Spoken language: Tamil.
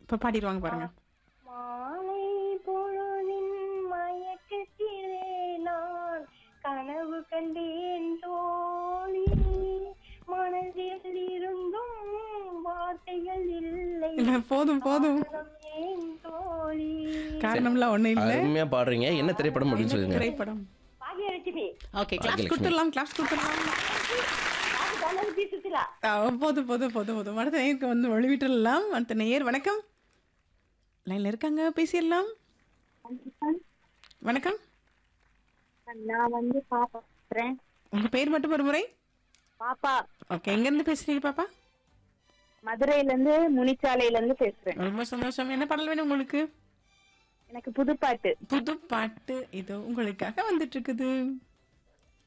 இப்ப பாடிடுவாங்க பாருங்க மாலை பொழுதின் மயக்கத்திலே நான் கனவு கண்டேன் தோழி மனதில் இருந்தும் வார்த்தைகள் இல்லை இல்ல போதும் போதும் காரணம் ஏன் தோழி காரணம்லாம் ஒண்ணும் இல்ல அருமையா பாடுறீங்க என்ன திரைப்படம் அப்படின்னு சொல்லுங்க திரைப்படம் பாகியலட்சுமி ஓகே கிளாஸ் பாக்கியலட்சுமி. கொடுத்துடலாம் கிளாஸ் கொடுத்துடலாம் அது கனவு சுற்றுலா ஆ, போதும் போதும் போதும் போதும் அடுத்த நேருக்கு வந்து ஒளிவிட்டுடலாம் அடுத்த நேயர் வணக்கம் லைன்ல இருக்காங்க பேசிடலாம் வணக்கம் நான் வந்து பாப்பா பேசுறேன் உங்க பேர் மட்டும் ஒரு முறை பாப்பா ஓகே எங்க இருந்து பேசுறீங்க பாப்பா மதுரையில இருந்து முனிச்சாலையில இருந்து பேசுறேன் ரொம்ப சந்தோஷம் என்ன பாடல் வேணும் உங்களுக்கு எனக்கு புதுப்பாட்டு புது பாட்டு இதோ உங்களுக்காக வந்துட்டு இருக்குது